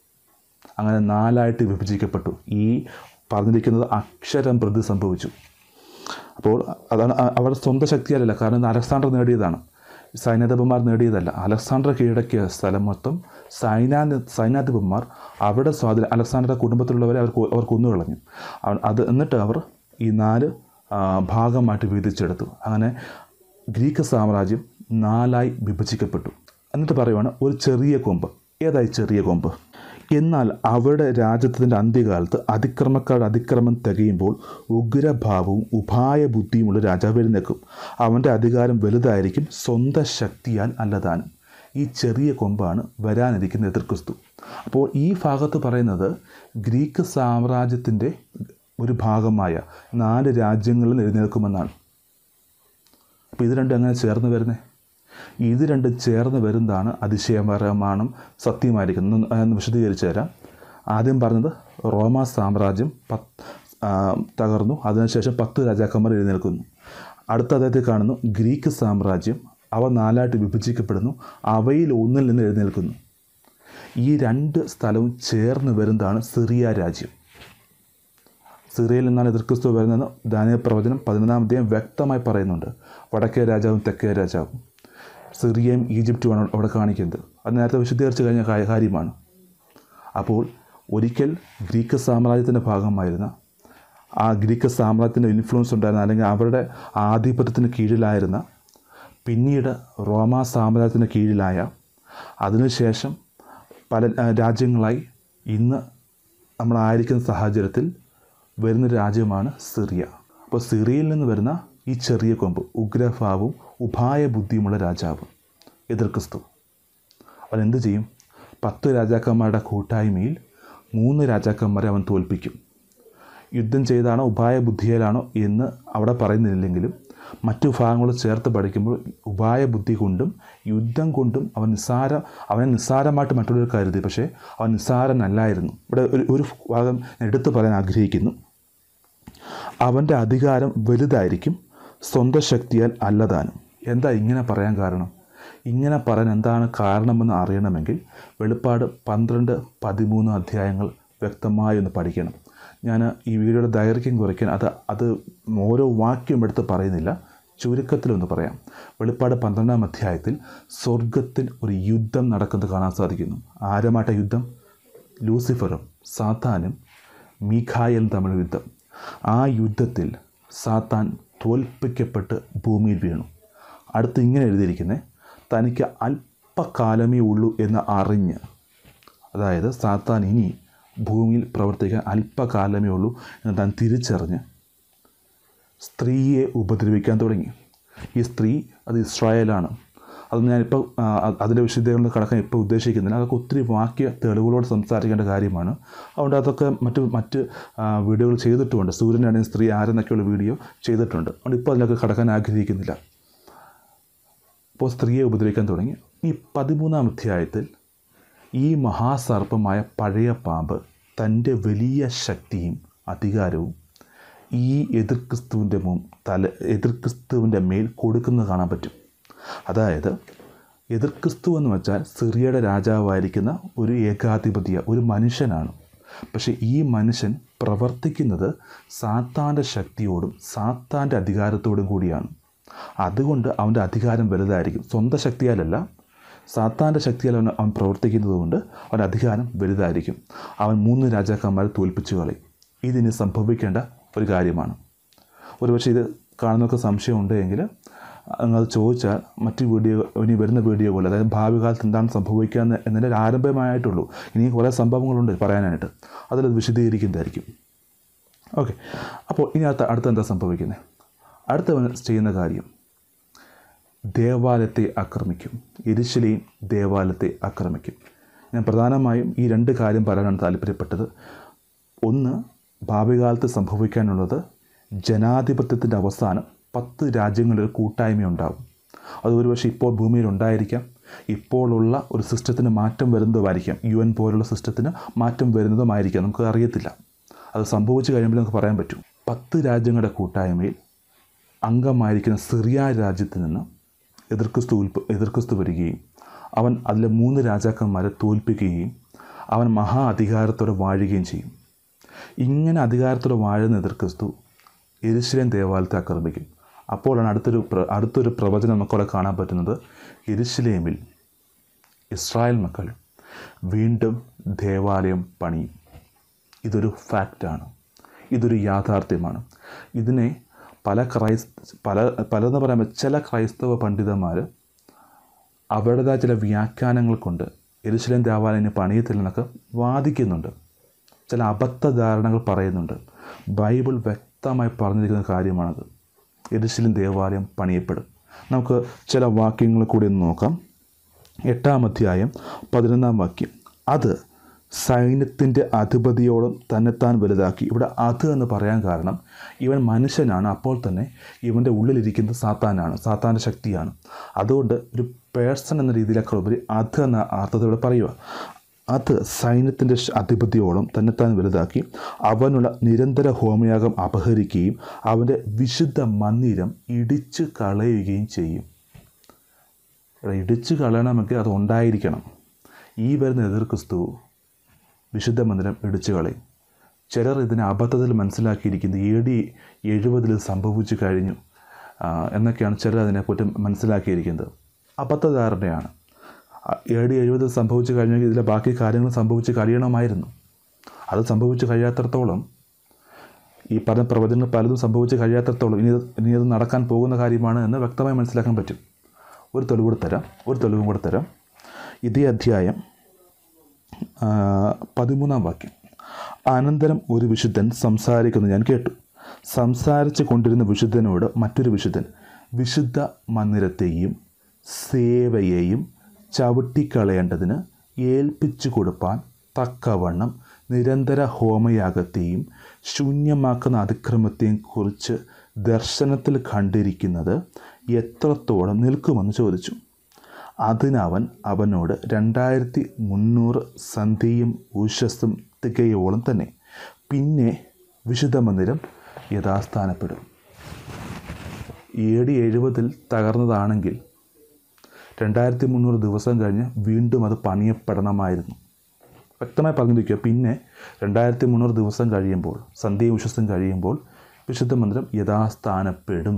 അങ്ങനെ നാലായിട്ട് വിഭജിക്കപ്പെട്ടു ഈ പറഞ്ഞിരിക്കുന്നത് അക്ഷരം പ്രതി സംഭവിച്ചു അപ്പോൾ അതാണ് അ- അവരുടെ സ്വന്തം ശക്തിയല്ല കാരണം ഇത് അലക്സാണ്ടർ നേടിയതാണ് സൈന്യാധിപന്മാർ നേടിയതല്ല അലക്സാണ്ടർ കീഴടക്കിയ സ്ഥലം മൊത്തം സൈനാ സൈന്യാധിപന്മാർ അവിടെ സ്വാധീനം അലക്സാണ്ടറുടെ കുടുംബത്തിലുള്ളവരെ അവർ കൊ- അവർ കൊന്നുകളഞ്ഞു അവ- അത് എന്നിട്ട് അവർ ഈ നാല് ആ, ഭാഗമായിട്ട് വീതിച്ചെടുത്തു അങ്ങനെ ഗ്രീക്ക് സാമ്രാജ്യം നാലായി വിഭജിക്കപ്പെട്ടു എന്നിട്ട് പറയുവാണ് ഒരു ചെറിയ കൊമ്പ് ഏതായി ചെറിയ കൊമ്പ് എന്നാൽ അവരുടെ രാജ്യത്തിൻ്റെ അന്ത്യകാലത്ത് അതിക്രമക്കാരുടെ അതിക്രമം തികയുമ്പോൾ ഉഗ്രഭാവവും ഉപായ ബുദ്ധിയുമുള്ള രാജാവ് എഴുന്നേക്കും അവൻ്റെ അധികാരം വലുതായിരിക്കും സ്വന്തം ശക്തിയാൽ അല്ലതാനും ഈ ചെറിയ കൊമ്പാണ് വരാനിരിക്കുന്ന എതിർക്രിസ്തു അപ്പോൾ ഈ ഭാഗത്ത് പറയുന്നത് ഗ്രീക്ക് സാമ്രാജ്യത്തിൻ്റെ ഒരു ഭാഗമായ നാല് രാജ്യങ്ങളിൽ എഴുന്നേൽക്കുമെന്നാണ് അപ്പോൾ ഇത് രണ്ടും എങ്ങനെ ചേർന്ന് വരുന്നത് ഇത് രണ്ടും ചേർന്ന് വരുന്നതാണ് അതിശയപരമാണം സത്യമായിരിക്കുന്നത് ഒന്ന് എന്ന് വിശദീകരിച്ചു തരാം ആദ്യം പറഞ്ഞത് റോമ സാമ്രാജ്യം പത്ത് ആ, തകർന്നു അതിനുശേഷം പത്ത് രാജാക്കന്മാർ എഴുന്നേൽക്കുന്നു അടുത്ത അദ്ദേഹത്തെ കാണുന്നു ഗ്രീക്ക് സാമ്രാജ്യം അവ നാലായിട്ട് വിഭജിക്കപ്പെടുന്നു അവയിൽ ഒന്നിൽ നിന്ന് എഴുന്നേൽക്കുന്നു ഈ രണ്ട് സ്ഥലവും ചേർന്ന് വരുന്നതാണ് സിറിയ രാജ്യം സിറിയയിൽ നിന്നാണ് എതിർക്രിസ്തു വരുന്നതെന്ന് ദാനിയ പ്രവചനം പതിനൊന്നാം അധ്യായം വ്യക്തമായി പറയുന്നുണ്ട് വടക്കേ രാജാവും തെക്കേ രാജാവും സിറിയയും ഈജിപ്റ്റുമാണ് അവിടെ കാണിക്കുന്നത് അത് നേരത്തെ വിശദീകരിച്ച് കഴിഞ്ഞ കാ- കാര്യമാണ് അപ്പോൾ ഒരിക്കൽ ഗ്രീക്ക് സാമ്രാജ്യത്തിൻ്റെ ഭാഗമായിരുന്ന ആ ഗ്രീക്ക് സാമ്രാജ്യത്തിൻ്റെ ഇൻഫ്ലുവൻസ് ഉണ്ടായിരുന്ന അല്ലെങ്കിൽ അവരുടെ ആധിപത്യത്തിന് കീഴിലായിരുന്ന പിന്നീട് റോമാ സാമ്രാജ്യത്തിന് കീഴിലായ അതിനുശേഷം പല ആ, രാജ്യങ്ങളായി ഇന്ന് നമ്മളായിരിക്കുന്ന സാഹചര്യത്തിൽ വരുന്ന രാജ്യമാണ് സിറിയ അപ്പോൾ സിറിയയിൽ നിന്ന് വരുന്ന ഈ ചെറിയ കൊമ്പ് ഉഗ്രഭാവും ഉപായ ബുദ്ധിയുമുള്ള രാജാവ് എതിർ ക്രിസ്തു അവൻ എന്ത് ചെയ്യും പത്ത് രാജാക്കന്മാരുടെ കൂട്ടായ്മയിൽ മൂന്ന് രാജാക്കന്മാരെ അവൻ തോൽപ്പിക്കും യുദ്ധം ചെയ്താണോ ഉപായ ബുദ്ധിയിലാണോ എന്ന് അവിടെ പറയുന്നില്ലെങ്കിലും മറ്റു ഭാഗങ്ങൾ ചേർത്ത് പഠിക്കുമ്പോൾ ഉപായ ബുദ്ധി കൊണ്ടും യുദ്ധം കൊണ്ടും അവൻ നിസ്സാര അവനെ നിസ്സാരമായിട്ട് മറ്റുള്ളവർ കരുതി പക്ഷേ അവൻ നിസ്സാരനല്ലായിരുന്നു ഇവിടെ ഒരു ഒരു ഭാഗം ഞാൻ എടുത്തു പറയാൻ ആഗ്രഹിക്കുന്നു അവൻ്റെ അധികാരം വലുതായിരിക്കും സ്വന്തം ശക്തിയാൽ അല്ലതാനും എന്താ ഇങ്ങനെ പറയാൻ കാരണം ഇങ്ങനെ പറയാൻ എന്താണ് കാരണമെന്ന് അറിയണമെങ്കിൽ വെളിപ്പാട് പന്ത്രണ്ട് പതിമൂന്ന് അധ്യായങ്ങൾ വ്യക്തമായി ഒന്ന് പഠിക്കണം ഞാൻ ഈ വീഡിയോയുടെ ദൈർഘ്യം കുറയ്ക്കാൻ അത് അത് ഓരോ വാക്യം എടുത്ത് പറയുന്നില്ല ചുരുക്കത്തിലൊന്ന് പറയാം വെളിപ്പാട് പന്ത്രണ്ടാം അധ്യായത്തിൽ സ്വർഗത്തിൽ ഒരു യുദ്ധം നടക്കുന്നത് കാണാൻ സാധിക്കുന്നു ആരുമായിട്ട യുദ്ധം ലൂസിഫറും സാത്താനും മീഖായലും തമ്മിൽ യുദ്ധം ആ യുദ്ധത്തിൽ സാത്താൻ തോൽപ്പിക്കപ്പെട്ട് ഭൂമിയിൽ വീണു അടുത്ത് ഇങ്ങനെ എഴുതിയിരിക്കുന്നത് തനിക്ക് അല്പകാലമേ ഉള്ളൂ എന്ന് അറിഞ്ഞ് അതായത് സാത്താൻ ഇനി ഭൂമിയിൽ പ്രവർത്തിക്കാൻ അല്പകാലമേ ഉള്ളൂ എന്ന് താൻ തിരിച്ചറിഞ്ഞ് സ്ത്രീയെ ഉപദ്രവിക്കാൻ തുടങ്ങി ഈ സ്ത്രീ അത് ഇസ്രായേലാണ് അത് ഞാനിപ്പോൾ ആ, അ- അതിൻ്റെ വിശദീകരണം കടക്കാൻ ഇപ്പോൾ ഉദ്ദേശിക്കുന്നില്ല അതൊക്കെ ഒത്തിരി വാക്യ തെളിവുകളോട് സംസാരിക്കേണ്ട കാര്യമാണ് അതുകൊണ്ട് അതൊക്കെ മറ്റ് മറ്റ് ആ, വീഡിയോകൾ ചെയ്തിട്ടുമുണ്ട് സൂര്യനാണെങ്കിൽ സ്ത്രീ ആരെന്നൊക്കെയുള്ള വീഡിയോ ചെയ്തിട്ടുണ്ട് അതുകൊണ്ട് ഇപ്പോൾ അതിലൊക്കെ കടക്കാൻ ആഗ്രഹിക്കുന്നില്ല അപ്പോൾ സ്ത്രീയെ ഉപദ്രവിക്കാൻ തുടങ്ങി ഈ പതിമൂന്നാം അധ്യായത്തിൽ ഈ മഹാസർപ്പമായ പഴയ പാമ്പ് തൻ്റെ വലിയ ശക്തിയും അധികാരവും ഈ എതിർക്രിസ്തുവിൻ്റെ മുൻ തല എതിർക്രിസ്തുവിൻ്റെ മേൽ കൊടുക്കുന്നത് കാണാൻ പറ്റും അതായത് എതിർക്രിസ്തു എന്ന് വെച്ചാൽ സിറിയയുടെ രാജാവായിരിക്കുന്ന ഒരു ഏകാധിപതിയ ഒരു മനുഷ്യനാണ് പക്ഷേ ഈ മനുഷ്യൻ പ്രവർത്തിക്കുന്നത് സാത്താൻ്റെ ശക്തിയോടും സാത്താൻ്റെ അധികാരത്തോടും കൂടിയാണ് അതുകൊണ്ട് അവൻ്റെ അധികാരം വലുതായിരിക്കും സ്വന്തം ശക്തിയാലല്ല സാത്താൻ്റെ ശക്തിയാൽ അവൻ അവൻ പ്രവർത്തിക്കുന്നത് കൊണ്ട് അവൻ്റെ അധികാരം വലുതായിരിക്കും അവൻ മൂന്ന് രാജാക്കന്മാരെ തോൽപ്പിച്ചു കളയും ഇതിന് സംഭവിക്കേണ്ട ഒരു കാര്യമാണ് ഒരുപക്ഷെ ഇത് കാണുന്നവർക്ക് സംശയമുണ്ട് എങ്കിൽ അത് ചോദിച്ചാൽ മറ്റ് വീഡിയോ ഇനി വരുന്ന വീഡിയോ പോലെ അതായത് ഭാവി കാലത്ത് എന്താണ് സംഭവിക്കുക എന്ന് എന്നതിൻ്റെ ഒരു ആരംഭമായിട്ടുള്ളൂ ഇനി കുറേ സംഭവങ്ങളുണ്ട് പറയാനായിട്ട് അതിലത് വിശദീകരിക്കുന്നതായിരിക്കും ഓക്കെ അപ്പോൾ ഇനി അടുത്ത അടുത്ത എന്താ സംഭവിക്കുന്നത് അടുത്തവൻ ചെയ്യുന്ന കാര്യം ദേവാലയത്തെ ആക്രമിക്കും എരിശിലെയും ദേവാലയത്തെ ആക്രമിക്കും ഞാൻ പ്രധാനമായും ഈ രണ്ട് കാര്യം പറയാനാണ് താല്പര്യപ്പെട്ടത് ഒന്ന് ഭാവികാലത്ത് സംഭവിക്കാനുള്ളത് ജനാധിപത്യത്തിൻ്റെ അവസാനം പത്ത് രാജ്യങ്ങളിൽ ഒരു കൂട്ടായ്മ ഉണ്ടാകും അത് ഒരുപക്ഷെ ഇപ്പോൾ ഭൂമിയിൽ ഉണ്ടായിരിക്കാം ഇപ്പോഴുള്ള ഒരു സിസ്റ്റത്തിന് മാറ്റം വരുന്നതുമായിരിക്കാം യു എൻ പോലുള്ള സിസ്റ്റത്തിന് മാറ്റം വരുന്നതുമായിരിക്കാം നമുക്ക് അറിയത്തില്ല അത് സംഭവിച്ചു കഴിയുമ്പോൾ നമുക്ക് പറയാൻ പറ്റും പത്ത് രാജ്യങ്ങളുടെ കൂട്ടായ്മയിൽ അംഗമായിരിക്കുന്ന സിറിയ രാജ്യത്തിൽ നിന്ന് എതിർക്രിസ്തു ഉൽപ്പ എതിർക്രിസ്തു വരികയും അവൻ അതിലെ മൂന്ന് രാജാക്കന്മാരെ തോൽപ്പിക്കുകയും അവൻ മഹാ അധികാരത്തോടെ വാഴുകയും ചെയ്യും ഇങ്ങനെ അധികാരത്തോടെ വാഴുന്ന എതിർക്രിസ്തു എരിശിലേം ദേവാലയത്തെ ആക്രമിക്കും അപ്പോഴാണ് അടുത്തൊരു പ്ര- അടുത്തൊരു പ്രവചനം നമുക്കവിടെ കാണാൻ പറ്റുന്നത് എരിശിലേമിൽ ഇസ്രായേൽ മക്കൾ വീണ്ടും ദേവാലയം പണിയും ഇതൊരു ഫാക്റ്റാണ് ഇതൊരു യാഥാർത്ഥ്യമാണ് ഇതിനെ പല ക്രൈസ്ത പല പലതെന്ന് പറയുമ്പോൾ ചില ക്രൈസ്തവ പണ്ഡിതന്മാർ അവരുടേതായ ചില വ്യാഖ്യാനങ്ങൾ കൊണ്ട് എരുശലേം ദേവാലയം ഇനി പണിയത്തില്ലെന്നൊക്കെ വാദിക്കുന്നുണ്ട് ചില അബദ്ധ ധാരണകൾ പറയുന്നുണ്ട് ബൈബിൾ വ്യക്തമായി പറഞ്ഞിരിക്കുന്ന കാര്യമാണത് എരുശലേം ദേവാലയം പണിയപ്പെടും നമുക്ക് ചില വാക്യങ്ങൾ കൂടി ഒന്ന് നോക്കാം എട്ടാം അധ്യായം പതിനൊന്നാം വാക്യം അത് സൈന്യത്തിൻ്റെ അധിപതിയോളം തന്നെത്താൻ വലുതാക്കി ഇവിടെ അത് എന്ന് പറയാൻ കാരണം ഇവൻ മനുഷ്യനാണ് അപ്പോൾ തന്നെ ഇവൻ്റെ ഉള്ളിലിരിക്കുന്നത് സാത്താനാണ് സാത്താൻ്റെ ശക്തിയാണ് അതുകൊണ്ട് ഒരു പേഴ്സൺ എന്ന രീതിയിലൊക്കെ ഉപരി അത് എന്ന അർത്ഥത്തോടെ പറയുക അത് സൈന്യത്തിൻ്റെ ശ- അധിപതിയോളം തന്നെത്താൻ വലുതാക്കി അവനുള്ള നിരന്തര ഹോമയാഗം അപഹരിക്കുകയും അവൻ്റെ വിശുദ്ധ മന്ദിരം ഇടിച്ചു കളയുകയും ചെയ്യും ഇവിടെ ഇടിച്ചു കളയണമെങ്കിൽ അത് ഉണ്ടായിരിക്കണം ഈ വരുന്ന എതിർ ക്രിസ്തു വിശുദ്ധ മന്ദിരം ഇടിച്ചു കളയും ചിലർ ഇതിനെ അബദ്ധത്തിൽ മനസ്സിലാക്കിയിരിക്കുന്നത് എ ഡി എഴുപതിൽ ഇത് സംഭവിച്ചു കഴിഞ്ഞു ആ, എന്നൊക്കെയാണ് ചിലർ അതിനെപ്പറ്റി മനസ്സിലാക്കിയിരിക്കുന്നത് അബദ്ധധാരണയാണ് എ ഡി എഴുപതിൽ സംഭവിച്ചു കഴിഞ്ഞെങ്കിൽ ഇതിലെ ബാക്കി കാര്യങ്ങൾ സംഭവിച്ച് കഴിയണമായിരുന്നു അത് സംഭവിച്ചു കഴിയാത്തടത്തോളം ഈ പറഞ്ഞ പ്രവചനങ്ങൾ പലതും സംഭവിച്ച് കഴിയാത്തടത്തോളം ഇനി ഇത് ഇനി അത് നടക്കാൻ പോകുന്ന കാര്യമാണ് എന്ന് വ്യക്തമായി മനസ്സിലാക്കാൻ പറ്റും ഒരു തെളിവ് കൂടെ തരാം ഒരു തെളിവും കൂടെ തരാം ഇതേ അധ്യായം ആ, പതിമൂന്നാം വാക്യം അനന്തരം ഒരു വിശുദ്ധൻ സംസാരിക്കുന്നു ഞാൻ കേട്ടു സംസാരിച്ചു കൊണ്ടിരുന്ന വിശുദ്ധനോട് മറ്റൊരു വിശുദ്ധൻ വിശുദ്ധ മന്ദിരത്തെയും സേവയെയും ചവിട്ടിക്കളയേണ്ടതിന് ഏൽപ്പിച്ചു കൊടുപ്പാൻ തക്കവണ്ണം നിരന്തര ഹോമയാഗത്തെയും ശൂന്യമാക്കുന്ന അതിക്രമത്തെയും കുറിച്ച് ദർശനത്തിൽ കണ്ടിരിക്കുന്നത് എത്രത്തോളം നിൽക്കുമെന്ന് ചോദിച്ചു അതിനവൻ അവനോട് രണ്ടായിരത്തി മുന്നൂറ് സന്ധ്യയും ഉഷസ്സും തികയോളം തന്നെ പിന്നെ വിശുദ്ധ മന്ദിരം യഥാസ്ഥാനപ്പെടും എ ഡി എഴുപതിൽ തകർന്നതാണെങ്കിൽ രണ്ടായിരത്തി മുന്നൂറ് ദിവസം കഴിഞ്ഞ് വീണ്ടും അത് പണിയപ്പെടണമായിരുന്നു വ്യക്തമായി പറഞ്ഞിരിക്കുക പിന്നെ രണ്ടായിരത്തി മുന്നൂറ് ദിവസം കഴിയുമ്പോൾ സന്ധ്യയും ഉഷസ്സും കഴിയുമ്പോൾ വിശുദ്ധ മന്ദിരം യഥാസ്ഥാനപ്പെടും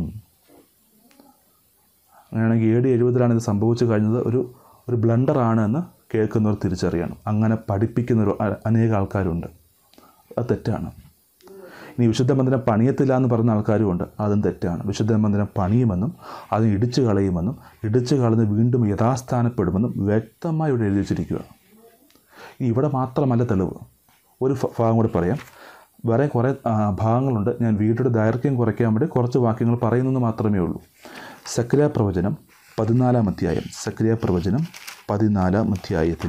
അങ്ങനെയാണെങ്കിൽ എ ഡി എഴുപതിലാണ് ഇത് സംഭവിച്ചു കഴിഞ്ഞത് ഒരു ഒരു ബ്ലണ്ടറാണ് എന്ന് കേൾക്കുന്നവർ തിരിച്ചറിയണം അങ്ങനെ പഠിപ്പിക്കുന്ന ഒരു അ- അനേക ആൾക്കാരുണ്ട് അത് തെറ്റാണ് ഇനി വിശുദ്ധ മന്ദിരം പണിയത്തില്ല എന്ന് പറയുന്ന ആൾക്കാരുമുണ്ട് അതും തെറ്റാണ് വിശുദ്ധ മന്ദിരം പണിയുമെന്നും അതിന് ഇടിച്ചു കളയുമെന്നും ഇടിച്ചു കളഞ്ഞ് വീണ്ടും യഥാസ്ഥാനപ്പെടുമെന്നും വ്യക്തമായി ഇവിടെ എഴുതി വെച്ചിരിക്കുക ഇനി ഇവിടെ മാത്രമല്ല തെളിവ് ഒരു ഫ- ഭാഗം കൂടി പറയാം വേറെ കുറേ ആ, ഭാഗങ്ങളുണ്ട് ഞാൻ വീഡിയോയുടെ ദൈർഘ്യം കുറയ്ക്കാൻ വേണ്ടി കുറച്ച് വാക്യങ്ങൾ പറയുന്നെന്ന് മാത്രമേ ഉള്ളൂ സക്രിയ പ്രവചനം പതിനാലാം അധ്യായം സക്രിയ പ്രവചനം പതിനാലാം അധ്യായത്തിൽ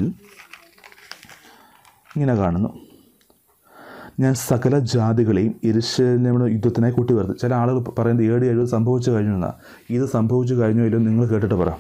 ഇങ്ങനെ കാണുന്നു ഞാൻ സകല ജാതികളെയും ഇരുശലേമിയുടെ യുദ്ധത്തിനായി കൂട്ടി വരുന്നു ചില ആളുകൾ പറയുന്നത് ഏഴ് എഴുപത് സംഭവിച്ചു കഴിഞ്ഞു എന്നാണ് ഇത് സംഭവിച്ചു കഴിഞ്ഞോ ഇല്ലയോ നിങ്ങൾ കേട്ടിട്ട് പറ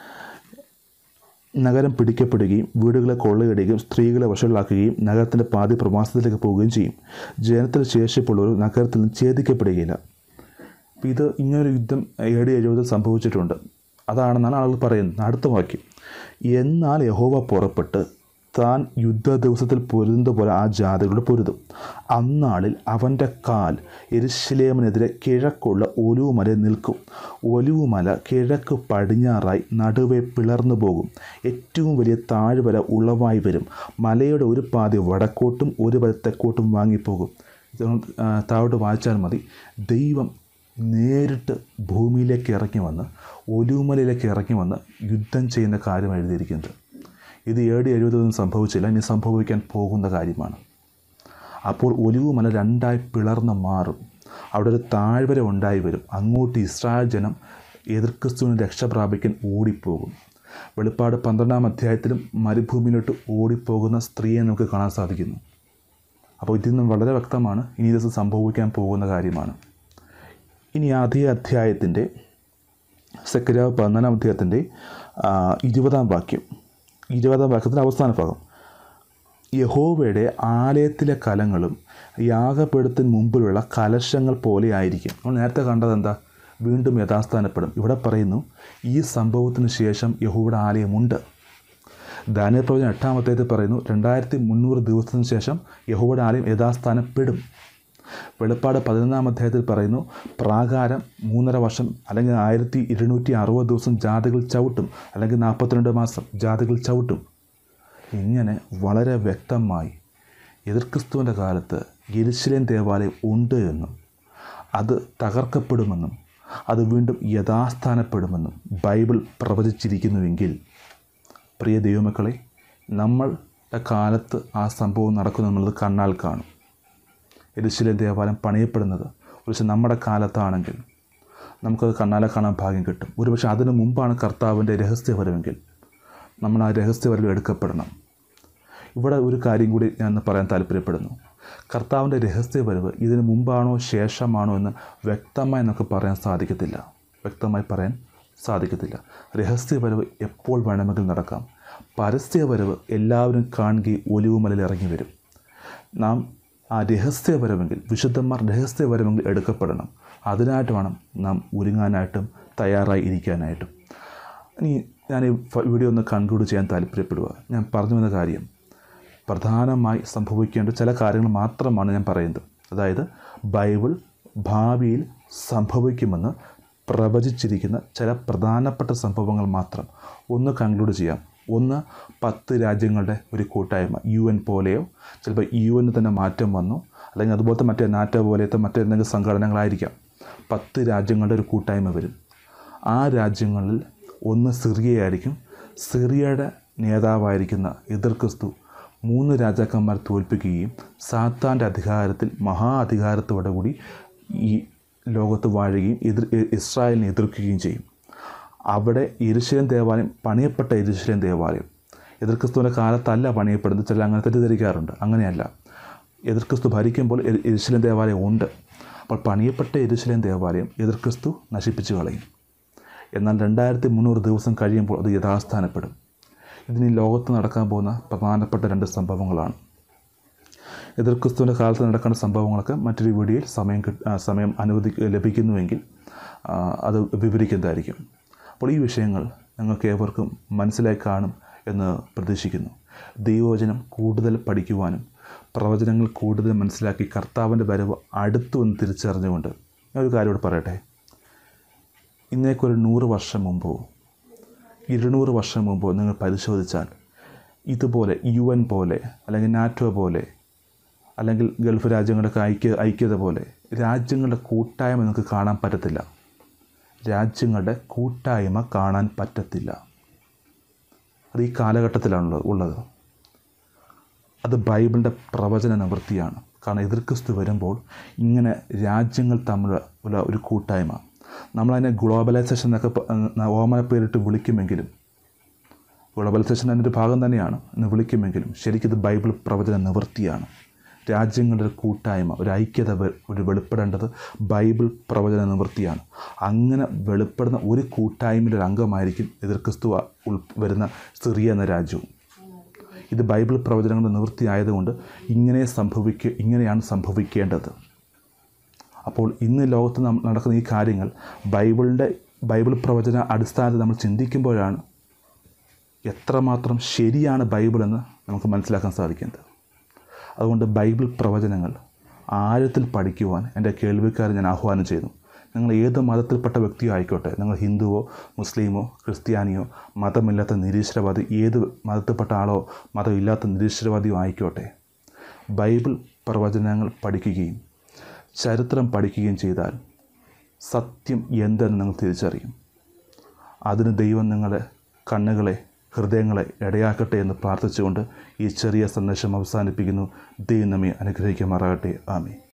നഗരം പിടിക്കപ്പെടുകയും വീടുകളെ കൊള്ളയിടുകയും സ്ത്രീകളെ വഷളാക്കുകയും നഗരത്തിൻ്റെ പാതി പ്രവാസത്തിലേക്ക് പോവുകയും ചെയ്യും ജനത്തിൽ ശേഷിപ്പുള്ളവർ നഗരത്തിൽ നിന്ന് ഛേദിക്കപ്പെടുകയില്ല അപ്പോൾ ഇത് ഇങ്ങനൊരു യുദ്ധം എ ഡി എഴുപതിൽ സംഭവിച്ചിട്ടുണ്ട് അതാണെന്നാണ് ആളുകൾ പറയുന്നത് അടുത്ത വാക്യം എന്നാൽ യഹോവ പുറപ്പെട്ട് താൻ യുദ്ധ ദിവസത്തിൽ പൊരുതുന്ന പോലെ ആ ജാതികളോട് പൊരുതും അന്നാളിൽ അവൻ്റെ കാൽ എരുശലേമിനെതിരെ കിഴക്കുള്ള ഒലിവുമല നിൽക്കും ഒലിവുമല കിഴക്ക് പടിഞ്ഞാറായി നടുവെ പിളർന്നു പോകും ഏറ്റവും വലിയ താഴ്വര ഉളവായി വരും മലയുടെ ഒരു പാതി വടക്കോട്ടും ഒരു വര തെക്കോട്ടും വാങ്ങിപ്പോകും ഇത് ആ, താഴോട്ട് വായിച്ചാൽ മതി ദൈവം നേരിട്ട് ഭൂമിയിലേക്ക് ഇറങ്ങി വന്ന് ഒലിവുമലയിലേക്ക് ഇറങ്ങി വന്ന് യുദ്ധം ചെയ്യുന്ന കാര്യം എഴുതിയിരിക്കുന്നത് ഇത് ഏഴ് എഴുപതൊന്നും സംഭവിച്ചില്ല ഇനി സംഭവിക്കാൻ പോകുന്ന കാര്യമാണ് അപ്പോൾ ഒലിവുമല രണ്ടായി പിളർന്ന് മാറും അവിടെ ഒരു താഴ്വര ഉണ്ടായി വരും അങ്ങോട്ട് ഇസ്രായേൽ ജനം എതിർക്രിസ്തുവിന് രക്ഷ പ്രാപിക്കാൻ ഓടിപ്പോകും വെളിപ്പാട് പന്ത്രണ്ടാം അധ്യായത്തിലും മരുഭൂമിയിലോട്ട് ഓടിപ്പോകുന്ന സ്ത്രീയെ നമുക്ക് കാണാൻ സാധിക്കുന്നു അപ്പോൾ ഇതിൽ നിന്നും വളരെ വ്യക്തമാണ് ഇനി ഇത് സംഭവിക്കാൻ പോകുന്ന കാര്യമാണ് ഇനി അതേ അധ്യായത്തിൻ്റെ സെക്രവ് പതിനാലാം അധ്യായത്തിൻ്റെ ആ, ഇരുപതാം വാക്യം ഇരുപതാം വാക്യത്തിൻ്റെ അവസാന ഭാഗം യഹോവയുടെ ആലയത്തിലെ കലങ്ങളും യാഗപീഠത്തിന് മുമ്പിലുള്ള കലശങ്ങൾ പോലെ ആയിരിക്കും നമ്മൾ നേരത്തെ കണ്ടത് എന്താ വീണ്ടും യഥാസ്ഥാനപ്പെടും ഇവിടെ പറയുന്നു ഈ സംഭവത്തിന് ശേഷം യഹോവയുടെ ആലയമുണ്ട് ദാനിയൽ പ്രവചനം എട്ടാമത്തേത് പറയുന്നു രണ്ടായിരത്തി മുന്നൂറ് ദിവസത്തിന് ശേഷം യഹോവയുടെ ആലയം യഥാസ്ഥാനപ്പെടും വെളിപ്പാട് പതിനൊന്നാം അധ്യായത്തിൽ പറയുന്നു പ്രാകാരം മൂന്നര വർഷം അല്ലെങ്കിൽ ആയിരത്തി ഇരുന്നൂറ്റി അറുപത് ദിവസം ജാതികൾ ചവിട്ടും അല്ലെങ്കിൽ നാൽപ്പത്തിരണ്ട് മാസം ജാതികൾ ചവിട്ടും ഇങ്ങനെ വളരെ വ്യക്തമായി എതിർക്രിസ്തുവിൻ്റെ കാലത്ത് യെരുശലേം ദേവാലയം ഉണ്ട് എന്നും അത് തകർക്കപ്പെടുമെന്നും അത് വീണ്ടും യഥാസ്ഥാനപ്പെടുമെന്നും ബൈബിൾ പ്രവചിച്ചിരിക്കുന്നുവെങ്കിൽ പ്രിയ ദൈവമക്കളെ നമ്മളുടെ കാലത്ത് ആ സംഭവം നടക്കുന്നത് നമ്മളത് കണ്ണാൽ കാണും എരുശലേം ദേവാലയം പണിയപ്പെടുന്നത് ഒരുപക്ഷെ നമ്മുടെ കാലത്താണെങ്കിൽ നമുക്കത് കണ്ണാലെ കാണാൻ ഭാഗ്യം കിട്ടും ഒരുപക്ഷെ അതിനു മുമ്പാണ് കർത്താവിൻ്റെ രഹസ്യവരമെങ്കിൽ നമ്മൾ ആ രഹസ്യവരം എടുക്കപ്പെടണം ഇവിടെ ഒരു കാര്യം കൂടി ഞാൻ ഒന്ന് പറയാൻ താല്പര്യപ്പെടുന്നു കർത്താവിൻ്റെ രഹസ്യവരവ് ഇതിനു മുമ്പാണോ ശേഷമാണോ എന്ന് വ്യക്തമായി നമുക്ക് പറയാൻ സാധിക്കത്തില്ല വ്യക്തമായി പറയാൻ സാധിക്കത്തില്ല രഹസ്യവരവ് എപ്പോൾ വേണമെങ്കിൽ നടക്കാം പരസ്യവരവ് എല്ലാവരും കാണുകയും ഒലിവുമലയിൽ ഇറങ്ങി വരും നാം ആ രഹസ്യപരമെങ്കിൽ വിശുദ്ധന്മാർ രഹസ്യപരമെങ്കിൽ എടുക്കപ്പെടണം അതിനായിട്ട് വേണം നാം ഒരുങ്ങാനായിട്ടും തയ്യാറായി ഇരിക്കാനായിട്ടും ഇനി ഞാൻ ഈ ഫ- വീഡിയോ ഒന്ന് കൺക്ലൂഡ് ചെയ്യാൻ താല്പര്യപ്പെടുക ഞാൻ പറഞ്ഞു വന്ന കാര്യം പ്രധാനമായി സംഭവിക്കേണ്ട ചില കാര്യങ്ങൾ മാത്രമാണ് ഞാൻ പറയുന്നത് അതായത് ബൈബിൾ ഭാവിയിൽ സംഭവിക്കുമെന്ന് പ്രവചിച്ചിരിക്കുന്ന ചില പ്രധാനപ്പെട്ട സംഭവങ്ങൾ മാത്രം ഒന്ന് കൺക്ലൂഡ് ചെയ്യാം ഒന്ന് പത്ത് രാജ്യങ്ങളുടെ ഒരു കൂട്ടായ്മ യു എൻ പോലെയോ ചിലപ്പോൾ യു എന്ന് തന്നെ മാറ്റം വന്നു അല്ലെങ്കിൽ അതുപോലത്തെ മറ്റേ നാറ്റോ പോലത്തെ മറ്റേതെങ്കിലും സംഘടനകളായിരിക്കാം പത്ത് രാജ്യങ്ങളുടെ ഒരു കൂട്ടായ്മ വരും ആ രാജ്യങ്ങളിൽ ഒന്ന് സിറിയയായിരിക്കും സിറിയയുടെ നേതാവായിരിക്കുന്ന എതിർ ക്രിസ്തു മൂന്ന് രാജാക്കന്മാർ തോൽപ്പിക്കുകയും സാത്താൻ്റെ അധികാരത്തിൽ മഹാ അധികാരത്തോടെ കൂടി ഈ ലോകത്ത് വാഴുകയും എതിർ ഇസ്രായേലിനെ എതിർക്കുകയും ചെയ്യും അവിടെ യെരുശലേം ദേവാലയം പണിയപ്പെട്ട യെരുശലേം ദേവാലയം എതിർക്രിസ്തുവിൻ്റെ കാലത്തല്ല പണിയപ്പെടുന്നത് ചില അങ്ങനെ തെറ്റിദ്ധരിക്കാറുണ്ട് അങ്ങനെയല്ല എതിർക്രിസ്തു ഭരിക്കുമ്പോൾ എ- യെരുശലേം ദേവാലയം ഉണ്ട് അപ്പോൾ പണിയപ്പെട്ട യെരുശലേം ദേവാലയം എതിർക്രിസ്തു നശിപ്പിച്ചു കളയും എന്നാൽ രണ്ടായിരത്തി മുന്നൂറ് ദിവസം കഴിയുമ്പോൾ അത് യഥാസ്ഥാനപ്പെടും ഇതിന് ഈ ലോകത്ത് നടക്കാൻ പോകുന്ന പ്രധാനപ്പെട്ട രണ്ട് സംഭവങ്ങളാണ് എതിർക്രിസ്തുവിൻ്റെ കാലത്ത് നടക്കേണ്ട സംഭവങ്ങളൊക്കെ മറ്റൊരു വീഡിയോയിൽ സമയം കിട്ട ആ, സമയം അനുവദി ലഭിക്കുന്നുവെങ്കിൽ ആ, അത് വിവരിക്കുന്നതായിരിക്കും അപ്പോൾ ഈ വിഷയങ്ങൾ ഞങ്ങൾക്ക് ഏവർക്കും മനസ്സിലായി കാണും എന്ന് പ്രതീക്ഷിക്കുന്നു ദൈവവചനം കൂടുതൽ പഠിക്കുവാനും പ്രവചനങ്ങൾ കൂടുതൽ മനസ്സിലാക്കി കർത്താവിൻ്റെ വരവ് അടുത്തു എന്ന് തിരിച്ചറിഞ്ഞുകൊണ്ട് ഞാൻ ഒരു കാര്യം കൂടെ പറയട്ടെ ഇന്നേക്കൊരു നൂറ് വർഷം മുമ്പോ ഇരുന്നൂറ് വർഷം മുമ്പോ നിങ്ങൾ പരിശോധിച്ചാൽ ഇതുപോലെ യു എൻ പോലെ അല്ലെങ്കിൽ നാറ്റോ പോലെ അല്ലെങ്കിൽ ഗൾഫ് രാജ്യങ്ങളുടെ ഐക്യ ഐക്യത പോലെ രാജ്യങ്ങളുടെ കൂട്ടായ്മ നിങ്ങൾക്ക് കാണാൻ പറ്റത്തില്ല രാജ്യങ്ങളുടെ കൂട്ടായ്മ കാണാൻ പറ്റത്തില്ല അത് ഈ കാലഘട്ടത്തിലാണുള്ളത് ഉള്ളത് അത് ബൈബിളിൻ്റെ പ്രവചന നിവൃത്തിയാണ് കാരണം എതിർക്രിസ്തു വരുമ്പോൾ ഇങ്ങനെ രാജ്യങ്ങൾ തമ്മിലുള്ള ഒരു കൂട്ടായ്മ നമ്മളതിനെ ഗ്ലോബലൈസേഷൻ എന്നൊക്കെ പ- ഏഹ് ഓമന പേരിട്ട് വിളിക്കുമെങ്കിലും ഗ്ലോബലൈസേഷൻ അതിൻ്റെ ഒരു ഭാഗം തന്നെയാണ് എന്ന് വിളിക്കുമെങ്കിലും ശരിക്കും ഇത് ബൈബിൾ പ്രവചന നിവൃത്തിയാണ് രാജ്യങ്ങളുടെ ഒരു കൂട്ടായ്മ ഒരു ഐക്യത വെ- ഒരു വെളിപ്പെടേണ്ടത് ബൈബിൾ പ്രവചന നിവൃത്തിയാണ് അങ്ങനെ വെളിപ്പെടുന്ന ഒരു കൂട്ടായ്മയിൽ ഒരു അംഗമായിരിക്കും എതിർക്രിസ്തു ഉൾ വരുന്ന സിറിയ എന്ന രാജ്യവും ഇത് ബൈബിൾ പ്രവചനങ്ങളുടെ നിവൃത്തി ആയതുകൊണ്ട് ഇങ്ങനെ സംഭവിക്ക ഇങ്ങനെയാണ് സംഭവിക്കേണ്ടത് അപ്പോൾ ഇന്ന് ലോകത്ത് നം- നടക്കുന്ന ഈ കാര്യങ്ങൾ ബൈബിളിൻ്റെ ബൈബിൾ പ്രവചന അടിസ്ഥാനത്തിൽ നമ്മൾ ചിന്തിക്കുമ്പോഴാണ് എത്രമാത്രം ശരിയാണ് ബൈബിൾ എന്ന് നമുക്ക് മനസ്സിലാക്കാൻ സാധിക്കുന്നത് അതുകൊണ്ട് ബൈബിൾ പ്രവചനങ്ങൾ ആഴത്തിൽ പഠിക്കുവാൻ എൻ്റെ കേൾവിക്കാരെ ഞാൻ ആഹ്വാനം ചെയ്യുന്നു നിങ്ങൾ ഏത് മതത്തിൽപ്പെട്ട വ്യക്തിയോ ആയിക്കോട്ടെ നിങ്ങൾ ഹിന്ദുവോ മുസ്ലിമോ ക്രിസ്ത്യാനിയോ മതമില്ലാത്ത നിരീശ്വരവാദി ഏത് മതത്തിൽപ്പെട്ട ആളോ മതമില്ലാത്ത നിരീശ്വരവാദിയോ ആയിക്കോട്ടെ ബൈബിൾ പ്രവചനങ്ങൾ പഠിക്കുകയും ചരിത്രം പഠിക്കുകയും ചെയ്താൽ സത്യം എന്തെന്ന് നിങ്ങൾ തിരിച്ചറിയും അതിന് ദൈവം നിങ്ങളുടെ കണ്ണുകളെ ഹൃദയങ്ങളെ ഇടയാക്കട്ടെ എന്ന് പ്രാർത്ഥിച്ചുകൊണ്ട് ഈ ചെറിയ സന്ദേശം അവസാനിപ്പിക്കുന്നു ദൈവം നമ്മെ അനുഗ്രഹിക്കുമാറാകട്ടെ ആമേ